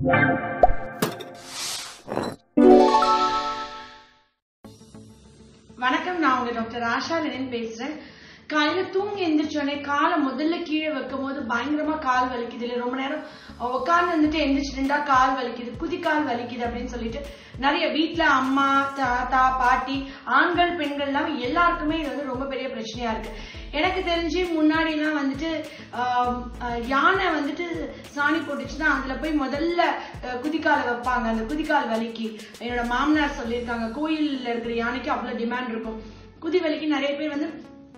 வணக்கம் நான் உங்க டாக்டர் ஆஷா லெனின் பேசுறேன் காலையில தூங்கி எந்திரிச்சோடனே காலை முதல்ல கீழே வைக்கும் போது பயங்கரமா கால் வலிக்குது இல்ல ரொம்ப நேரம் உட்கார்ந்து வந்துட்டு எந்திரிச்சுட்டா கால் வலிக்குது குதிக்கால் வலிக்குது அப்படின்னு சொல்லிட்டு நிறைய வீட்ல அம்மா தாத்தா பாட்டி ஆண்கள் பெண்கள் எல்லாம் எல்லாருக்குமே இது வந்து ரொம்ப பெரிய பிரச்சனையா இருக்கு எனக்கு தெரிஞ்சு முன்னாடி எல்லாம் வந்துட்டு ஆம், அஹ், யானை வந்துட்டு சாணி போட்டுச்சுன்னா அதுல போய் முதல்ல அஹ், குதிக்கால வைப்பாங்க அந்த குதிக்கால் வலிக்கு என்னோட மாமனார் சொல்லியிருக்காங்க கோயில்ல இருக்கிற யானைக்கு அவ்வளவு டிமாண்ட் இருக்கும் குதி வலிக்கு நிறைய பேர் வந்து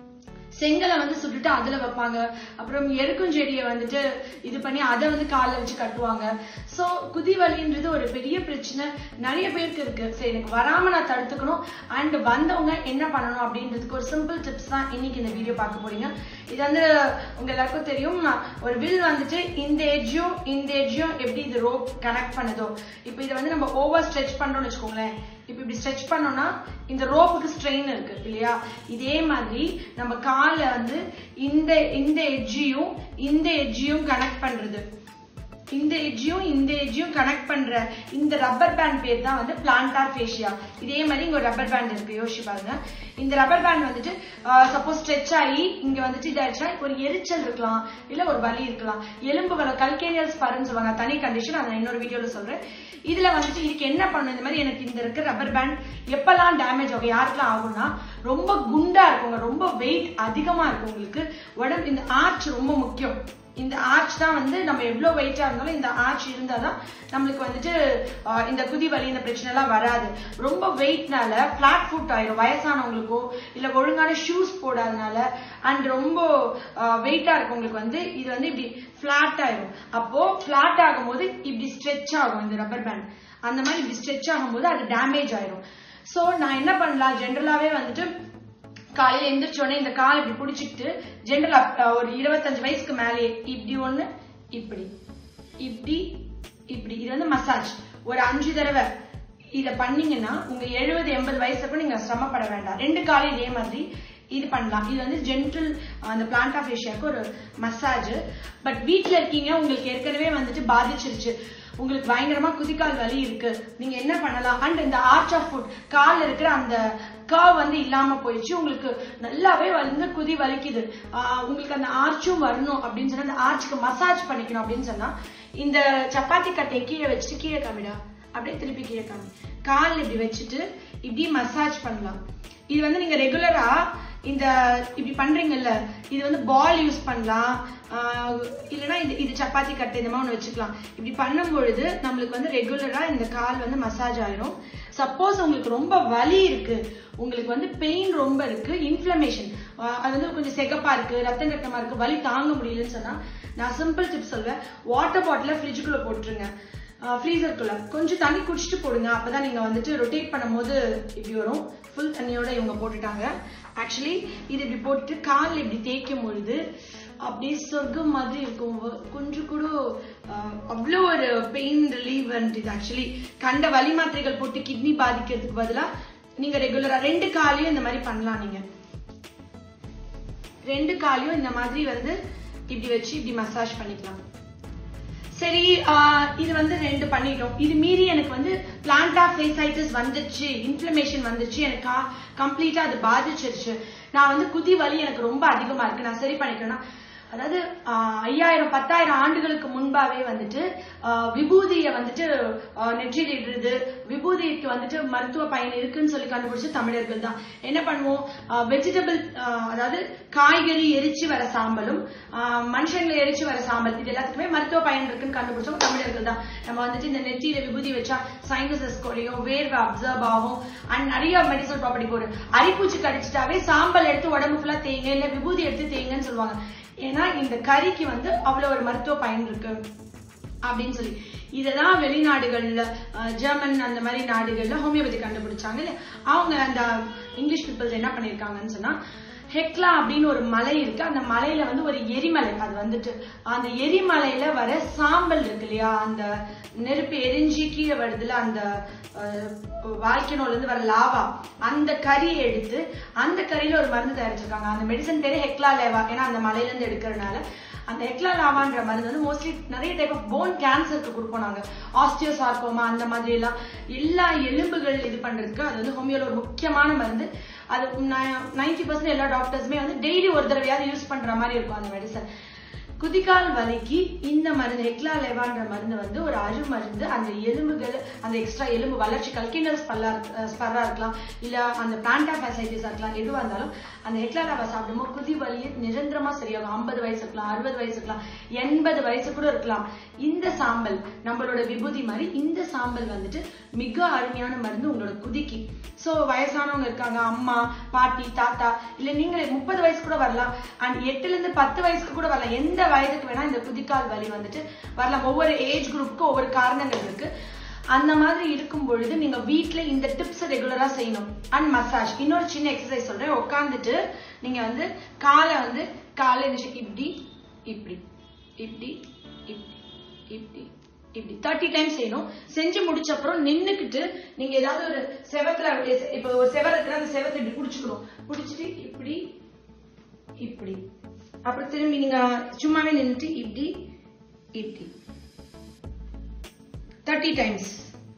செங்கலை வந்து சுட்டுட்டு அதுல வைப்பாங்க அப்புறம் எருக்கும் செடியை வந்துட்டு இது பண்ணி அதை வந்து காலில் வச்சு கட்டுவாங்க சோ குதி வலின்றது ஒரு பெரிய பிரச்சனை நிறைய பேருக்கு இருக்கு சரி எனக்கு வராம நான் தடுத்துக்கணும் அண்ட் வந்தவங்க என்ன பண்ணணும் அப்படின்றதுக்கு ஒரு சிம்பிள் டிப்ஸ் தான் இன்னைக்கு இந்த வீடியோ பார்க்க போறீங்க இது வந்து உங்க எல்லாருக்கும் தெரியும் ஒரு வில் வந்துட்டு இந்த எட்ஜும் இந்த எட்ஜும் எப்படி இது ரோப் கனெக்ட் பண்ணுதோ இப்போ இதை வந்து நம்ம ஓவர் ஸ்ட்ரெச் பண்றோம்னு வச்சுக்கோங்களேன் இப்போ இப்படி ஸ்ட்ரெச் பண்ணோம்னா இந்த ரோப்புக்கு ஸ்ட்ரெயின் இருக்கு இல்லையா இதே மாதிரி நம்ம காலை வந்து இந்த இந்த எட்ஜையும் இந்த எட்ஜையும் கனெக்ட் பண்றது இந்த எட்ஜையும் இந்த எட்ஜையும் கனெக்ட் பண்ற இந்த ரப்பர் பேண்ட் பேர் தான் வந்து பிளான்டார் ஃபேஷியா இதே மாதிரி இங்க ஒரு ரப்பர் பேண்ட் இருக்கு யோசிச்சு பாருங்க இந்த ரப்பர் பேண்ட் வந்துட்டு சப்போஸ் ஸ்ட்ரெச் ஆகி இங்க வந்துட்டு இதாச்சா ஒரு எரிச்சல் இருக்கலாம் இல்ல ஒரு வலி இருக்கலாம் எலும்பு வர கல்கேனியல் ஸ்பர்ன்னு சொல்லுவாங்க தனி கண்டிஷன் அதை நான் இன்னொரு வீடியோல சொல்றேன் இதுல வந்துட்டு இதுக்கு என்ன பண்ணும் இந்த மாதிரி எனக்கு இந்த இருக்க ரப்பர் பேண்ட் எப்பெல்லாம் டேமேஜ் ஆகும் யாருக்கெல்லாம் ஆகும்னா ரொம்ப குண்டா இருக்குங்க ரொம்ப வெயிட் அதிகமா இருக்கும் உங்களுக்கு உடம்பு இந்த ஆர்ச் ரொம்ப முக்கியம் இந்த ஆர்ச் தான் வந்து நம்ம எவ்வளவு வெயிட்டா இருந்தாலும் இந்த ஆர்ச் இருந்தாதான் நம்மளுக்கு வந்துட்டு ஆஹ், இந்த குதி வலி இந்த பிரச்சனை எல்லாம் வராது ரொம்ப வெயிட்னால பிளாட் ஃபுட் ஆயிரும் வயசானவங்களுக்கோ இல்ல ஒழுங்கான ஷூஸ் போடாதனால அண்ட் ரொம்ப வெயிட்டா இருக்கவங்களுக்கு வந்து இது வந்து இப்படி பிளாட் ஆயிரும் அப்போ பிளாட் ஆகும்போது இப்படி ஸ்ட்ரெச் ஆகும் இந்த ரப்பர் பேண்ட் அந்த மாதிரி இப்படி ஸ்ட்ரெச் ஆகும்போது அது டேமேஜ் ஆயிரும் சோ நான் என்ன பண்ணலாம் ஜென்ரலாவே வந்துட்டு காலையில எந்திரிச்ச உடனே இந்த கால் இப்படி புடிச்சிட்டு ஜென்ரலா ஒரு இருபத்தஞ்சு வயசுக்கு மேலே இப்படி ஒண்ணு இப்படி இப்படி இப்படி இது வந்து மசாஜ் ஒரு அஞ்சு தடவை இத பண்ணீங்கன்னா உங்க எழுபது எண்பது வயசுக்கு நீங்க சிரமப்பட வேண்டாம் ரெண்டு காலையும் இதே மாதிரி இது பண்ணலாம் இது வந்து ஜென்டல் அந்த பிளான்ட் ஆஃப் ஏஷியாக்கு ஒரு மசாஜ் பட் வீட்ல இருக்கீங்க உங்களுக்கு ஏற்கனவே வந்துட்டு பாதிச்சிருச்சு உங்களுக்கு பயங்கரமா குதிக்கால் வலி இருக்கு நீங்க என்ன பண்ணலாம் அண்ட் இந்த ஆர்ச் ஆஃப் ஃபுட் கால்ல இருக்கிற அந்த கர்வ் வந்து இல்லாம போயிடுச்சு உங்களுக்கு நல்லாவே வந்து குதி வலிக்குது ஆஹ் உங்களுக்கு அந்த ஆர்ச்சும் வரணும் அப்படின்னு சொன்னா அந்த ஆர்ச்சுக்கு மசாஜ் பண்ணிக்கணும் அப்படின்னு சொன்னா இந்த சப்பாத்தி கட்டையை கீழே வச்சுட்டு கீழே காமிடா அப்படியே திருப்பி கீழே காமி கால் இப்படி வச்சுட்டு இப்படி மசாஜ் பண்ணலாம் இது வந்து நீங்க ரெகுலரா இந்த இப்படி பண்றீங்கல்ல இது வந்து பால் யூஸ் பண்ணலாம் ஆஹ் இல்லைன்னா இது இது சப்பாத்தி கட்டை இந்த மாதிரி ஒன்று வச்சுக்கலாம் இப்படி பண்ணும் பொழுது நம்மளுக்கு வந்து ரெகுலரா இந்த கால் வந்து மசாஜ் ஆயிரும் சப்போஸ் உங்களுக்கு ரொம்ப வலி இருக்கு உங்களுக்கு வந்து பெயின் ரொம்ப இருக்கு இன்ஃபிளமேஷன் அது வந்து கொஞ்சம் செகப்பா இருக்கு ரத்தம் கட்டமா இருக்கு வலி தாங்க முடியலன்னு சொன்னா நான் சிம்பிள் டிப் சொல்வேன் வாட்டர் பாட்டில ஃப்ரிட்ஜுக்குள்ள போட்டுருங்க ஃப்ரீசருக்குள்ள கொஞ்சம் தண்ணி குடிச்சிட்டு போடுங்க அப்பதான் நீங்க வந்துட்டு ரொட்டேட் பண்ணும்போது இப்படி வரும் ஃபுல் தண்ணியோட இவங்க போட்டுட்டாங்க ஆக்சுவலி இது இப்படி போட்டுட்டு கால் இப்படி தேய்க்கும் பொழுது அப்படியே சொர்க்கம் மாதிரி இருக்கும் வ- கொஞ்சம் கூட ஆஹ், அவ்வளோ ஒரு பெயின் ரிலீவ் இது ஆக்சுவலி கண்ட வலி மாத்திரைகள் போட்டு கிட்னி பாதிக்கிறதுக்கு பதிலா நீங்க ரெகுலரா ரெண்டு காலையும் இந்த மாதிரி பண்ணலாம் நீங்க ரெண்டு காலையும் இந்த மாதிரி வந்து இப்படி வச்சு இப்படி மசாஜ் பண்ணிக்கலாம் சரி ஆஹ் இது வந்து ரெண்டு பண்ணிட்டோம் இது மீறி எனக்கு வந்து பிளான்டா ஃபேசைட்டிஸ் வந்துச்சு இன்ஃப்ளமேஷன் வந்துச்சு எனக்கு கம்ப்ளீட்டா அது பாதிச்சிருச்சு நான் வந்து குதி வலி எனக்கு ரொம்ப அதிகமா இருக்கு நான் சரி பண்ணிக்கணும்னா அதாவது ஆஹ், ஐயாயிரம் பத்தாயிரம் ஆண்டுகளுக்கு முன்பாவே வந்துட்டு ஆஹ், விபூதியை வந்துட்டு ஆஹ், நெற்றியில் இடுறது விபூதிக்கு வந்துட்டு மருத்துவ பயன் இருக்குன்னு சொல்லி கண்டுபிடிச்ச தமிழர்கள் தான் என்ன பண்ணுவோம் வெஜிடபிள் அதாவது காய்கறி எரிச்சு வர சாம்பலும் ஆஹ், மனுஷங்களை எரிச்சு வர சாம்பல் இது எல்லாத்துக்குமே மருத்துவ பயன் இருக்குன்னு கண்டுபிடிச்சவங்க தமிழர்கள் தான் நம்ம வந்துட்டு இந்த நெற்றியில விபூதி வச்சா சைனசஸ் குறையும் வேர்வை அப்சர்வ் ஆகும் அண்ட் நிறைய மெடிசல் ப்ராப்பர்ட்டி போடும் அரிப்பூச்சி கடிச்சிட்டாவே சாம்பல் எடுத்து உடம்பு ஃபுல்லா தேய்ங்க இல்ல விபூதி எடுத்து தேய்ங்கன்னு சொல்லுவாங்க ஏன்னா இந்த கறிக்கு வந்து அவ்வளவு ஒரு மருத்துவ பயன் இருக்கு அப்படின்னு சொல்லி இததான் வெளிநாடுகள்ல அஹ், ஜெர்மன் அந்த மாதிரி நாடுகள்ல ஹோமியோபதி கண்டுபிடிச்சாங்க இல்ல அவங்க அந்த இங்கிலீஷ் பீப்புள்ஸ் என்ன பண்ணிருக்காங்கன்னு சொன்னா ஹெக்லா அப்படின்னு ஒரு மலை இருக்கு அந்த மலையில வந்து ஒரு எரிமலை அது வந்துட்டு அந்த எரிமலையில வர சாம்பல் இருக்கு இல்லையா அந்த நெருப்பு எரிஞ்சு கீழே வருதுல அந்த வால்கனோல இருந்து வர லாவா அந்த கறியை எடுத்து அந்த கறியில ஒரு மருந்து தயாரிச்சிருக்காங்க அந்த மெடிசன் பேரு ஹெக்லா லேவா ஏன்னா அந்த மலையில இருந்து எடுக்கிறதுனால அந்த ஹெக்லா லாவான்ற மருந்து வந்து மோஸ்ட்லி நிறைய டைப் ஆஃப் போன் கேன்சருக்கு கொடுப்போம் நாங்க ஆஸ்டியோசார்கோமா அந்த மாதிரி எல்லாம் எல்லா எலும்புகள் இது பண்றதுக்கு அது வந்து ஹோமியோல ஒரு முக்கியமான மருந்து அது நைன்டி பர்சன்ட் எல்லா டாக்டர்ஸுமே வந்து டெய்லி ஒரு தடவையாவது யூஸ் பண்ற மாதிரி இருக்கும் அந்த மெடிசன் குதிகால் வலிக்கு இந்த மருந்து ஹெக்லா லெவான்ற மருந்து வந்து ஒரு அரு மருந்து அந்த எலும்புகள் அந்த எக்ஸ்ட்ரா எலும்பு வளர்ச்சி கல்கினல் ஸ்பல்லா ஸ்பர்ரா இருக்கலாம் இல்ல அந்த பிளான்டா ஃபேசைட்டிஸா இருக்கலாம் எதுவா இருந்தாலும் அந்த ஹெக்லா லெவா சாப்பிடும்போது குதி வலி நிரந்தரமா சரியாகும் ஐம்பது வயசு இருக்கலாம் அறுபது வயசு இருக்கலாம் எண்பது வயசு கூட இருக்கலாம் இந்த சாம்பல் நம்மளோட விபூதி மாதிரி இந்த சாம்பல் வந்துட்டு மிக அருமையான மருந்து உங்களோட குதிக்கு சோ வயசானவங்க இருக்காங்க அம்மா பாட்டி தாத்தா இல்ல நீங்களே முப்பது வயசு கூட வரலாம் அண்ட் எட்டுல இருந்து பத்து வயசுக்கு கூட வரலாம் எந்த வயதுக்கு வேணா இந்த குதிக்கால் வலி வந்துட்டு வரலாம் ஒவ்வொரு ஏஜ் குரூப்புக்கும் ஒவ்வொரு காரணங்கள் இருக்கு அந்த மாதிரி இருக்கும் பொழுது நீங்க வீட்ல இந்த டிப்ஸ் ரெகுலரா செய்யணும் அண்ட் மசாஜ் இன்னொரு சின்ன எக்ஸசைஸ் சொல்றேன் உட்காந்துட்டு நீங்க வந்து காலை வந்து காலை எழுந்திரிச்சு இப்படி இப்படி இப்படி இப்படி இப்படி இப்படி தேர்ட்டி டைம்ஸ் செய்யணும் செஞ்சு முடிச்ச அப்புறம் நின்னுக்கிட்டு நீங்க ஏதாவது ஒரு செவத்துல இப்ப ஒரு செவர் இருக்கிற அந்த செவத்தை இப்படி புடிச்சுக்கணும் புடிச்சிட்டு இப்படி இப்படி அப்புறம் திரும்பி நீங்க சும்மாவே நின்னுட்டு இப்படி இப்படி தேர்ட்டி டைம்ஸ்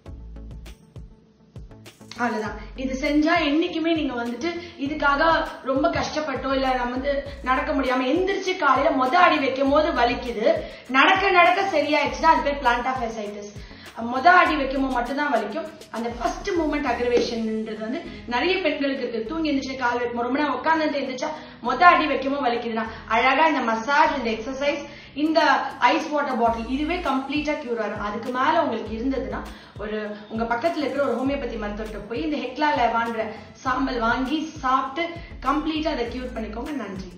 அவ்வளவுதான் இது செஞ்சா என்னைக்குமே நீங்க வந்துட்டு இதுக்காக ரொம்ப கஷ்டப்பட்டோ இல்ல நம்ம வந்து நடக்க முடியாம எந்திரிச்சு காலையில மொத அடி வைக்கும் போது வலிக்குது நடக்க நடக்க சரியாயிடுச்சுன்னா அது பேர் பிளான்டா ஃபெசைட்டிஸ் மொத அடி வைக்கும் போது மட்டும்தான் வலிக்கும் அந்த ஃபர்ஸ்ட் மூமெண்ட் அக்ரவேஷன்ன்றது வந்து நிறைய பெண்களுக்கு இருக்கு தூங்கி எந்திரிச்சு கால் வைக்கும் ரொம்ப நேரம் உட்கார்ந்து எந்திரிச்சா மொத அடி வைக்கும் வலிக்குதுன்னா அழகா இந்த மசாஜ் இந்த எக்ஸசைஸ் இந்த ஐஸ் வாட்டர் பாட்டில் இதுவே கம்ப்ளீட்டா கியூர் ஆகும் அதுக்கு மேல உங்களுக்கு இருந்ததுன்னா ஒரு உங்க பக்கத்துல இருக்கிற ஒரு ஹோமியோபதி மருத்துவர்கிட்ட போய் இந்த ஹெக்லா லெவான்ற சாம்பல் வாங்கி சாப்பிட்டு கம்ப்ளீட்டா அதை கியூர் பண்ணிக்கோங்க நன்றி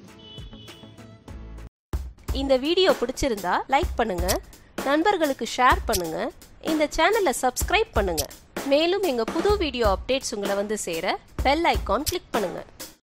இந்த வீடியோ பிடிச்சிருந்தா லைக் பண்ணுங்க நண்பர்களுக்கு ஷேர் பண்ணுங்க இந்த சேனலை சப்ஸ்கிரைப் பண்ணுங்க மேலும் எங்க புது வீடியோ அப்டேட்ஸ் உங்களை வந்து சேர பெல் ஐகான் கிளிக் பண்ணுங்க